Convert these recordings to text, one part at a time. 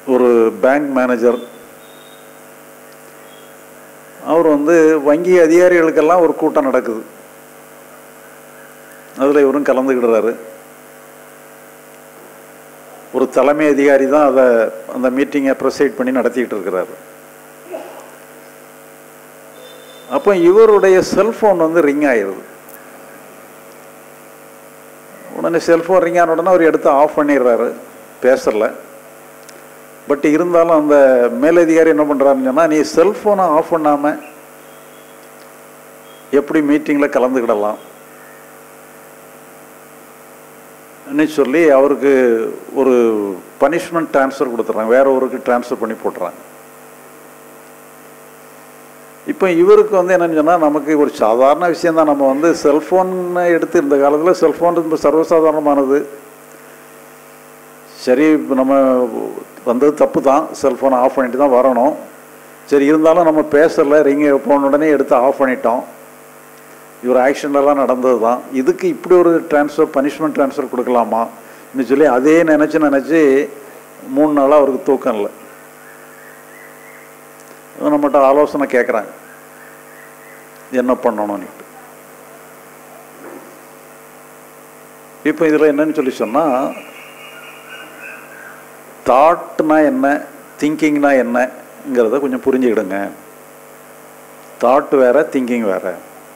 ஒரு bank manager அவர் வந்து வங்கி அதிகாரிகளுக்கெல்லாம் ஒரு கூட்டம் நடக்குது அதில் இவரும் கலந்துக்கிடுறாரு ஒரு தலைமை அதிகாரி தான் அதை அந்த மீட்டிங்கை ப்ரொசைட் பண்ணி நடத்திக்கிட்டு இருக்கிறாரு அப்போ இவருடைய செல்ஃபோன் வந்து ரிங் ஆயிடுது உடனே செல்ஃபோன் ரிங் ஆன உடனே அவர் எடுத்து ஆஃப் பண்ணிடுறாரு பேசல பட் இருந்தாலும் அந்த மேலதிகாரி என்ன பண்ணுறாருன்னு சொன்னால் நீ செல்ஃபோனை ஆஃப் பண்ணாமல் எப்படி மீட்டிங்கில் கலந்துக்கிடலாம் ன்னு சொல்லி அவருக்கு ஒரு பனிஷ்மெண்ட் ட்ரான்ஸ்ஃபர் கொடுத்துட்றாங்க வேற ஒருக்கு ட்ரான்ஸ்ஃபர் பண்ணி போட்டுறாங்க இப்போ இவருக்கு வந்து என்னன்னு சொன்னால் நமக்கு ஒரு சாதாரண விஷயம் தான் நம்ம வந்து செல்ஃபோனை எடுத்து இந்த காலத்தில் செல்ஃபோன் ரொம்ப சர்வசாதாரணமானது சரி இப்போ நம்ம வந்தது தப்பு தான் செல்ஃபோனை ஆஃப் பண்ணிட்டு தான் வரணும் சரி இருந்தாலும் நம்ம பேசலை ரிங் போன உடனே எடுத்து ஆஃப் பண்ணிட்டோம் இவர் ஆக்ஷன்லலாம் நடந்தது தான் இதுக்கு இப்படி ஒரு ட்ரான்ஸ்ஃபர் பனிஷ்மெண்ட் ட்ரான்ஸ்ஃபர் கொடுக்கலாமா ன்னு சொல்லி அதே நினச்சி நினச்சி மூணு நாளாக அவருக்கு தூக்கம் இல்லை நம்மகிட்ட ஆலோசனை கேட்குறாங்க என்ன பண்ணணும்னு இப்போ இதில் என்னன்னு சொல்லி சொன்னால் தாட்னா என்ன திங்கிங்னா என்னங்கிறத கொஞ்சம் புரிஞ்சுக்கிடுங்க தாட் வேற திங்கிங் வேற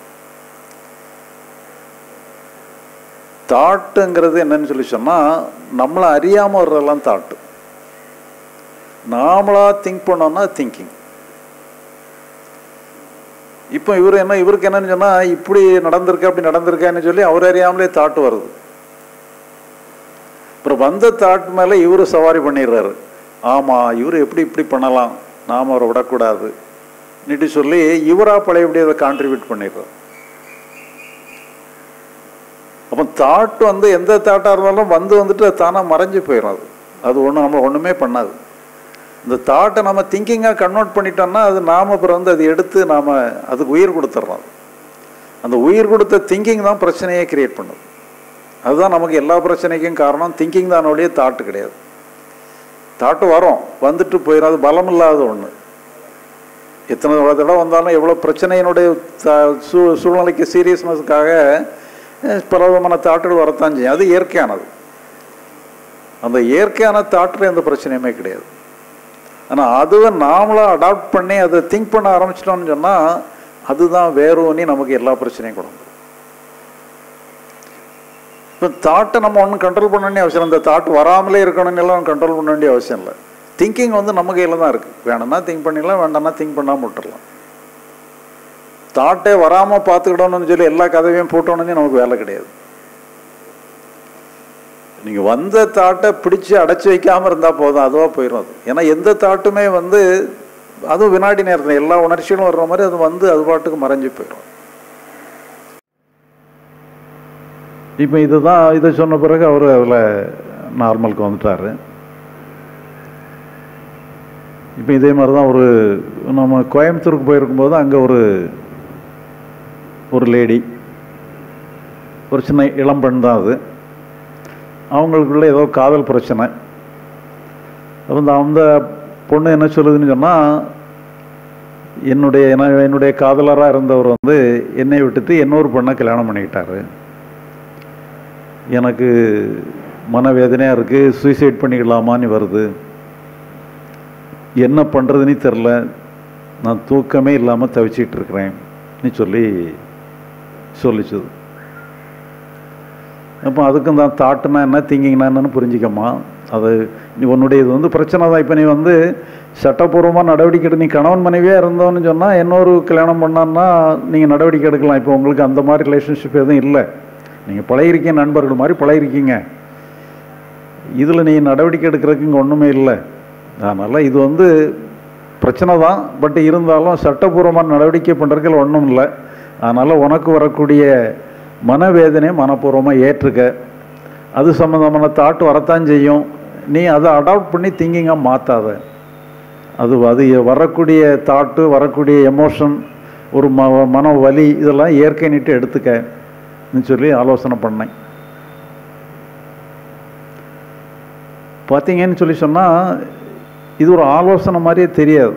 தாட்டுங்கிறது என்னன்னு சொல்லி சொன்னால் நம்மளை அறியாமல் வர்றதெல்லாம் தாட்டு நாமளா திங்க் பண்ணோம்னா திங்கிங் இப்போ இவர் என்ன இவருக்கு என்னன்னு சொன்னால் இப்படி நடந்திருக்கு அப்படி நடந்திருக்கான்னு சொல்லி அவர் அறியாமலே தாட்டு வருது அப்புறம் வந்த தாட் மேலே இவர் சவாரி பண்ணிடுறாரு ஆமாம் இவர் எப்படி இப்படி பண்ணலாம் நாம் அவரை விடக்கூடாது நீட்டு சொல்லி இவராக பழையபடி அதை கான்ட்ரிபியூட் பண்ணிடுறார் அப்போ தாட் வந்து எந்த தாட்டாக இருந்தாலும் வந்து வந்துட்டு அது தானாக மறைஞ்சு போயிடும் அது அது ஒன்றும் நம்ம ஒன்றுமே பண்ணாது இந்த தாட்டை நம்ம திங்கிங்காக கன்வெர்ட் பண்ணிட்டோம்னா அது நாம் அப்புறம் வந்து அதை எடுத்து நாம் அதுக்கு உயிர் கொடுத்துட்றோம் அந்த உயிர் கொடுத்த திங்கிங் தான் பிரச்சனையே கிரியேட் பண்ணுது அதுதான் நமக்கு எல்லா பிரச்சனைக்கும் காரணம் திங்கிங் தான் ஒழிய தாட்டு கிடையாது தாட்டு வரும் வந்துட்டு போயிடும் அது பலம் இல்லாத ஒன்று எத்தனை தடவை வந்தாலும் எவ்வளோ பிரச்சனையினுடைய த- சூ சூழ்நிலைக்கு சீரியஸ்னஸுக்காக பல விதமான தாட்டுகள் வரத்தான் செய்யும் அது இயற்கையானது அந்த இயற்கையான தாட்டில் எந்த பிரச்சனையுமே கிடையாது ஆனால் அதுவை நாமளாக அடாப்ட் பண்ணி அதை திங்க் பண்ண ஆரம்பிச்சிட்டோம்னு சொன்னால் அதுதான் வேறோனி நமக்கு எல்லா பிரச்சனையும் கொடுக்கும் இப்போ தாட்டை நம்ம ஒன்றும் கண்ட்ரோல் பண்ண வேண்டிய அவசியம் இல்லை. இந்த தாட் வராமலே இருக்கணும்னு எல்லாம் கண்ட்ரோல் பண்ண வேண்டிய அவசியம் இல்லை திங்கிங் வந்து நம்ம கையில் தான் இருக்குது வேணும்னா திங்க் பண்ணிடலாம் வேண்டாம்னா திங்க் பண்ணாமல் விட்டுறலாம் தாட்டே வராமல் பார்த்துக்கிடணும்னு சொல்லி எல்லா கதவையும் போட்டோன்னு நமக்கு வேலை கிடையாது நீங்கள் வந்த தாட்டை பிடிச்சு அடைச்சி வைக்காமல் இருந்தால் போதும் அதுவாக போயிடும் அது ஏன்னா எந்த தாட்டுமே வந்து அதுவும் வினாடி நேரத்தில் எல்லா உணர்ச்சிகளும் வர்ற மாதிரி அது வந்து அது பாட்டுக்கு மறைஞ்சு போயிடும் இப்போ இதுதான் இதை சொன்ன பிறகு அவர் அதில் நார்மலுக்கு வந்துட்டார் இப்போ இதே மாதிரி தான் ஒரு நம்ம கோயம்புத்தூருக்கு போயிருக்கும்போது அங்கே ஒரு ஒரு லேடி ஒரு சின்ன இளம்பெண் தான் அது அவங்களுக்குள்ள ஏதோ காதல் பிரச்சனை அப்போ இந்த அந்த பொண்ணு என்ன சொல்லுதுன்னு சொன்னால் என்னுடைய என்ன- என்னுடைய காதலராக இருந்தவர் வந்து என்னை விட்டுட்டு இன்னொரு பொண்ணை கல்யாணம் பண்ணிக்கிட்டாரு எனக்கு மனவேதனையாக இருக்குது சூசைட் பண்ணிக்கலாமான்னு வருது என்ன பண்ணுறதுன்னு தெரில நான் தூக்கமே இல்லாமல் தவிச்சிட்டு இருக்கிறேன் நீ சொல்லி சொல்லிச்சுது அப்போ அதுக்கும் தான் தாட்டுனா என்ன திங்கிங்னா என்னன்னு புரிஞ்சிக்கம்மா அது நீ உன்னுடைய இது வந்து பிரச்சனை தான் இப்போ நீ வந்து சட்டப்பூர்வமாக நடவடிக்கை எடு நீ கணவன் மனைவியாக இருந்தோன்னு சொன்னால் இன்னொரு கல்யாணம் பண்ணான்னா நீங்கள் நடவடிக்கை எடுக்கலாம் இப்போ உங்களுக்கு அந்த மாதிரி ரிலேஷன்ஷிப் எதுவும் இல்லை நீங்கள் பழகிருக்கீங்க நண்பர்கள் மாதிரி பழகிருக்கீங்க இதில் நீ நடவடிக்கை எடுக்கிறதுக்கு இங்கே ஒன்றுமே இல்லை அதனால் இது வந்து பிரச்சனை தான் பட் இருந்தாலும் சட்டப்பூர்வமான நடவடிக்கை பண்ணுறதுக்கு ஒன்றும் இல்லை அதனால் உனக்கு வரக்கூடிய மனவேதனை மனப்பூர்வமாக ஏற்றுக்க அது சம்மந்தமான தாட் வரத்தான் செய்யும் நீ அதை அடாப்ட் பண்ணி திங்கிங்காக மாற்றாத அது அது வரக்கூடிய தாட்டு வரக்கூடிய எமோஷன் ஒரு ம மன வலி இதெல்லாம் இயற்கை நீட்டு எடுத்துக்க சொல்லி ஆலோசனை பண்ணேன் பார்த்தீங்கன்னு சொல்லி சொன்னால் இது ஒரு ஆலோசனை மாதிரியே தெரியாது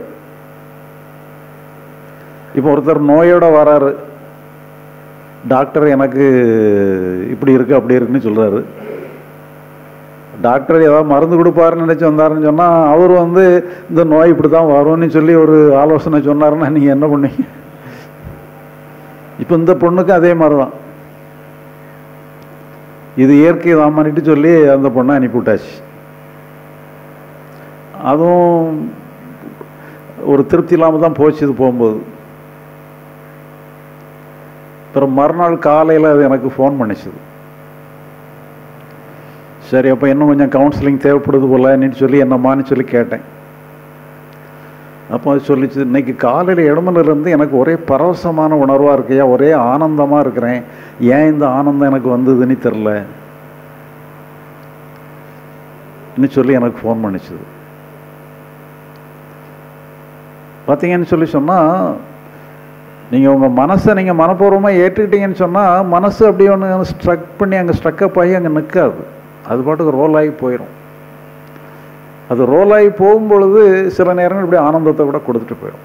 இப்போ ஒருத்தர் நோயோட வராரு டாக்டர் எனக்கு இப்படி இருக்கு அப்படி இருக்குன்னு சொல்றாரு டாக்டர் ஏதாவது மருந்து கொடுப்பாருன்னு நினச்சி வந்தாருன்னு சொன்னால் அவர் வந்து இந்த நோய் இப்படி தான் வரும்னு சொல்லி ஒரு ஆலோசனை சொன்னாருன்னா நீங்கள் என்ன பண்ணுவீங்க இப்போ இந்த பொண்ணுக்கு அதே மாதிரி தான் இது இயற்கை தான் பண்ணிட்டு சொல்லி அந்த பொண்ணை அனுப்பிவிட்டாச்சு அதுவும் ஒரு திருப்தி இல்லாமல் தான் போச்சு இது போகும்போது அப்புறம் மறுநாள் காலையில் அது எனக்கு ஃபோன் பண்ணிச்சுது சரி அப்போ இன்னும் கொஞ்சம் கவுன்சிலிங் தேவைப்படுது போலன்னு சொல்லி என்னம்மான்னு சொல்லி கேட்டேன் அப்போ அது சொல்லிச்சு இன்னைக்கு காலையில் இடமலேருந்து எனக்கு ஒரே பரவசமான உணர்வாக இருக்கையா ஒரே ஆனந்தமாக இருக்கிறேன் ஏன் இந்த ஆனந்தம் எனக்கு வந்ததுன்னு தெரில இன்னும் சொல்லி எனக்கு ஃபோன் பண்ணிச்சுது பார்த்தீங்கன்னு சொல்லி சொன்னால் நீங்கள் உங்கள் மனசை நீங்கள் மனப்பூர்வமாக ஏற்றுக்கிட்டீங்கன்னு சொன்னால் மனசு அப்படியே ஒன்று ஸ்ட்ரக் பண்ணி அங்கே ஸ்ட்ரக்கப் ஆகி அங்கே நிற்காது அது பாட்டுக்கு ரோல் ஆகி போயிடும் அது ரோல் ஆகி போகும்பொழுது சில நேரங்கள் இப்படி ஆனந்தத்தை கூட கொடுத்துட்டு போயிடும்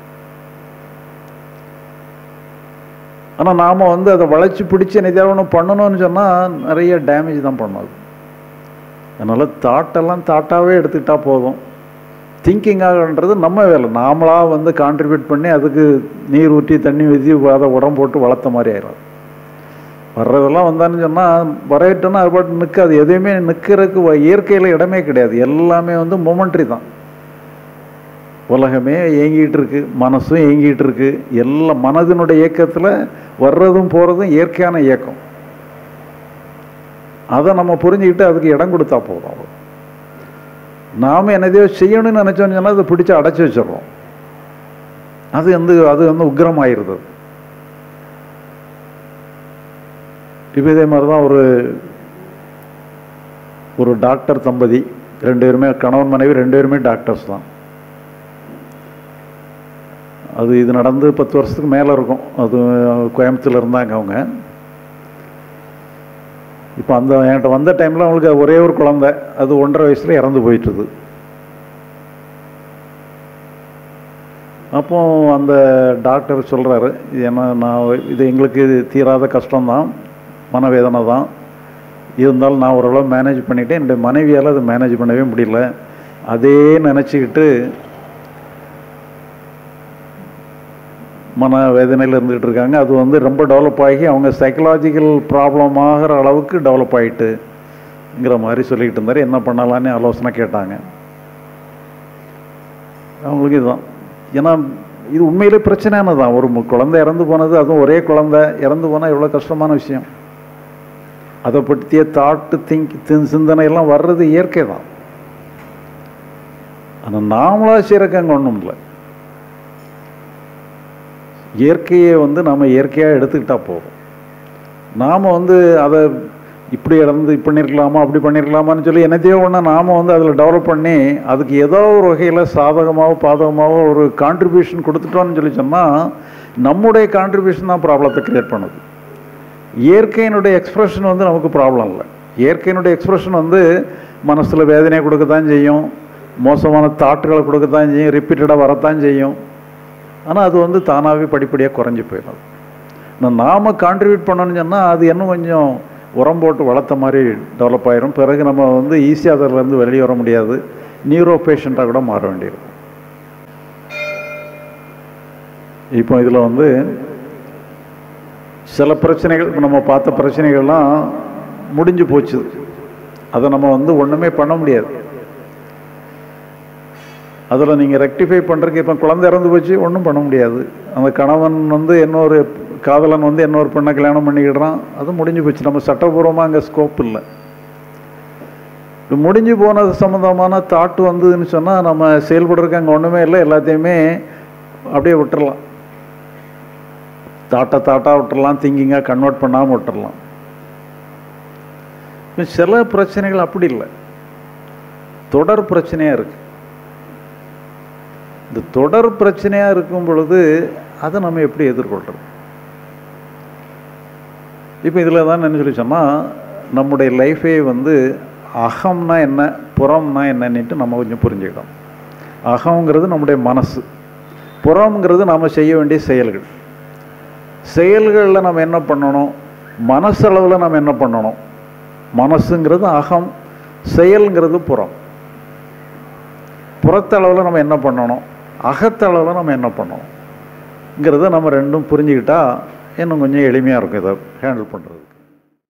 ஆனால் நாம் வந்து அதை வளைச்சி பிடிச்சி எதாவது ஒன்று பண்ணணும்னு சொன்னால் நிறைய டேமேஜ் தான் பண்ணும் அதனால் தாட்டெல்லாம் தாட்டாகவே எடுத்துக்கிட்டா போதும் திங்கிங் ஆகன்றது நம்ம வேலை நாமளாக வந்து கான்ட்ரிபியூட் பண்ணி அதுக்கு நீர் ஊற்றி தண்ணி ஊற்றி அதை உரம் போட்டு வளர்த்த மாதிரி ஆயிடும் வர்றதெல்லாம் வந்தான்னு சொன்னால் வரையிட்டோன்னா அது பாட்டு நிற்காது எதையுமே நிற்கிறதுக்கு இயற்கையில் இடமே கிடையாது எல்லாமே வந்து மொமெண்ட்ரி தான் உலகமே இயங்கிட்டு இருக்கு மனசும் இயங்கிட்டு இருக்கு எல்லா மனதினுடைய இயக்கத்தில் வர்றதும் போகிறதும் இயற்கையான இயக்கம் அதை நம்ம புரிஞ்சுக்கிட்டு அதுக்கு இடம் கொடுத்தா போதும் நாம் என்னதையோ செய்யணும்னு நினச்சோன்னு சொன்னால் அதை பிடிச்சி அடைச்சி வச்சிடறோம் அது வந்து அது வந்து உக்ரமாயிருது இப்போ இதே மாதிரி தான் ஒரு ஒரு டாக்டர் தம்பதி ரெண்டு பேருமே கணவன் மனைவி ரெண்டு பேருமே டாக்டர்ஸ் தான் அது இது நடந்து பத்து வருஷத்துக்கு மேலே இருக்கும் அது கோயம்புத்தூர்ல இருந்தாங்க அவங்க இப்போ அந்த என்கிட்ட வந்த டைமில் அவங்களுக்கு ஒரே ஒரு குழந்தை அது ஒன்றரை வயசில் இறந்து போயிட்டுது அப்போ அந்த டாக்டர் சொல்கிறாரு ஏன்னா நான் இது எங்களுக்கு இது தீராத கஷ்டம்தான் மனவேதனை தான் இருந்தாலும் நான் ஓரளவு மேனேஜ் பண்ணிவிட்டேன் என்னுடைய மனைவியால் அது மேனேஜ் பண்ணவே முடியல அதே நினச்சிக்கிட்டு மன வேதனையில் இருந்துகிட்டு இருக்காங்க அது வந்து ரொம்ப டெவலப் ஆகி அவங்க சைக்கலாஜிக்கல் ப்ராப்ளம் ஆகிற அளவுக்கு டெவலப் ஆகிட்டுங்கிற மாதிரி சொல்லிக்கிட்டு இருந்தார் என்ன பண்ணலான்னு ஆலோசனை கேட்டாங்க அவங்களுக்கு இதுதான் ஏன்னா இது உண்மையிலே பிரச்சனையானது தான் ஒரு குழந்தை இறந்து போனது அதுவும் ஒரே குழந்தை இறந்து போனால் எவ்வளோ கஷ்டமான விஷயம் அதை பற்றிய தாட்டு திங்க் சிந்தனை எல்லாம் வர்றது இயற்கை தான் ஆனால் நாமளாக செய்கிறக்கு ஒன்றும் இல்லை இயற்கையை வந்து நம்ம இயற்கையாக எடுத்துக்கிட்டால் போதும் நாம் வந்து அதை இப்படி இறந்து இப்படி பண்ணியிருக்கலாமா அப்படி பண்ணியிருக்கலாமான்னு சொல்லி என்னத்தையோ ஒன்று நாம் வந்து அதில் டெவலப் பண்ணி அதுக்கு ஏதோ ஒரு வகையில் சாதகமாகவோ பாதகமாகவோ ஒரு கான்ட்ரிபியூஷன் கொடுத்துட்டோம்னு சொல்லி சொன்னால் நம்முடைய கான்ட்ரிபியூஷன் தான் ப்ராப்ளத்தை க்ரியேட் பண்ணுது இயற்கையினுடைய எக்ஸ்ப்ரெஷன் வந்து நமக்கு ப்ராப்ளம் இல்லை இயற்கையினுடைய எக்ஸ்ப்ரெஷன் வந்து மனசில் வேதனையை கொடுக்கத்தான் செய்யும் மோசமான தாட்டுகளை கொடுக்கத்தான் செய்யும் ரிப்பீட்டடாக வரத்தான் செய்யும் ஆனால் அது வந்து தானாகவே படிப்படியாக குறைஞ்சி போயிடும் ஆனால் நாம் கான்ட்ரிபியூட் பண்ணணும்னு சொன்னால் அது இன்னும் கொஞ்சம் உரம் போட்டு வளர்த்த மாதிரி டெவலப் ஆயிரும் பிறகு நம்ம வந்து ஈஸியாக அதிலேருந்து வெளியே வர முடியாது நியூரோ பேஷண்ட்டாக கூட மாற வேண்டியிருக்கும் இப்போ இதில் வந்து சில பிரச்சனைகள் இப்ப நம்ம பார்த்த பிரச்சனைகள்லாம் முடிஞ்சு போச்சு அதை நம்ம வந்து ஒன்றுமே பண்ண முடியாது அதில் நீங்கள் ரெக்டிஃபை பண்ணுறதுக்கு இப்போ குழந்தை இறந்து போச்சு ஒன்றும் பண்ண முடியாது அந்த கணவன் வந்து இன்னொரு காதலன் வந்து இன்னொரு பெண்ணை கல்யாணம் பண்ணிக்கிடுறான் அது முடிஞ்சு போச்சு நம்ம சட்டபூர்வமாக அங்கே ஸ்கோப் இல்லை இப்போ முடிஞ்சு போனது சம்மந்தமான தாட்டு வந்ததுன்னு சொன்னால் நம்ம செயல்படுறதுக்கு அங்கே ஒன்றுமே இல்லை எல்லாத்தையுமே அப்படியே விட்டுறலாம் தாட்டை தாட்டாக விட்டுறலாம் திங்கிங்காக கன்வெர்ட் பண்ணாமல் விட்டுறலாம் இப்போ சில பிரச்சனைகள் அப்படி இல்லை தொடர் பிரச்சனையாக இருக்குது இந்த தொடர் பிரச்சனையாக இருக்கும் பொழுது அதை நம்ம எப்படி எதிர்கொள்கிறது இப்போ இதில் தான் என்ன சொல்லி சொன்னால் நம்முடைய லைஃபே வந்து அகம்னா என்ன புறம்னா என்னன்னுட்டு நம்ம கொஞ்சம் புரிஞ்சுக்கிட்டோம் அகங்கிறது நம்முடைய மனசு புறம்ங்கிறது நாம் செய்ய வேண்டிய செயல்கள் செயல்களில் நம்ம என்ன பண்ணணும் மனசளவில் நம்ம என்ன பண்ணணும் மனசுங்கிறது அகம் செயல்ங்கிறது புறம் புறத்தளவில் நம்ம என்ன பண்ணணும் அகத்தளவில் நம்ம என்ன பண்ணணுங்கிறத நம்ம ரெண்டும் புரிஞ்சுக்கிட்டா இன்னும் கொஞ்சம் எளிமையாக இருக்கும் இதை ஹேண்டில் பண்ணுறது